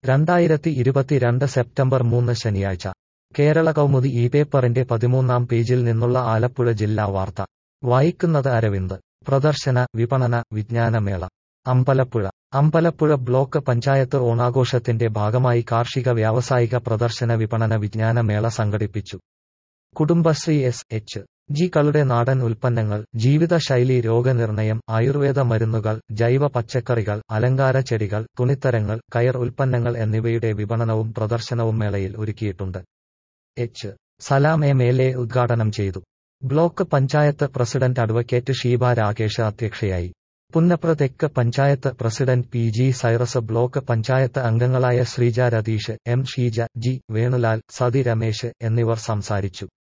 രണ്ടായിരത്തി ഇരുപത്തിരണ്ട് സെപ്റ്റംബർ മൂന്ന് ശനിയാഴ്ച കേരള കൗമുദി ഈ പേപ്പറിന്റെ പതിമൂന്നാം പേജിൽ നിന്നുള്ള ആലപ്പുഴ ജില്ലാ വാർത്ത വായിക്കുന്നത് അരവിന്ദ് പ്രദർശന വിപണന വിജ്ഞാനമേള അമ്പലപ്പുഴ അമ്പലപ്പുഴ ബ്ലോക്ക് പഞ്ചായത്ത് ഓണാഘോഷത്തിന്റെ ഭാഗമായി കാർഷിക വ്യാവസായിക പ്രദർശന വിപണന വിജ്ഞാനമേള സംഘടിപ്പിച്ചു കുടുംബശ്രീ എസ് എച്ച് ജികളുടെ നാടൻ ഉൽപ്പന്നങ്ങൾ ജീവിതശൈലി രോഗനിർണയം ആയുർവേദ മരുന്നുകൾ ജൈവ പച്ചക്കറികൾ അലങ്കാര ചെടികൾ തുണിത്തരങ്ങൾ കയർ ഉൽപ്പന്നങ്ങൾ എന്നിവയുടെ വിപണനവും പ്രദർശനവും മേളയിൽ ഒരുക്കിയിട്ടുണ്ട് H Salam M L A ഉദ്ഘാടനം ചെയ്തു block panchayat president advocate Sheeba Rakesh അധ്യക്ഷയായി പുന്നപ്ര തെക്ക് panchayat president P G Cyrus block panchayat അംഗങ്ങളായ ശ്രീജ രതീഷ് എം ഷീജ ജി വേണുലാൽ സതി രമേശ് എന്നിവർ സംസാരിച്ചു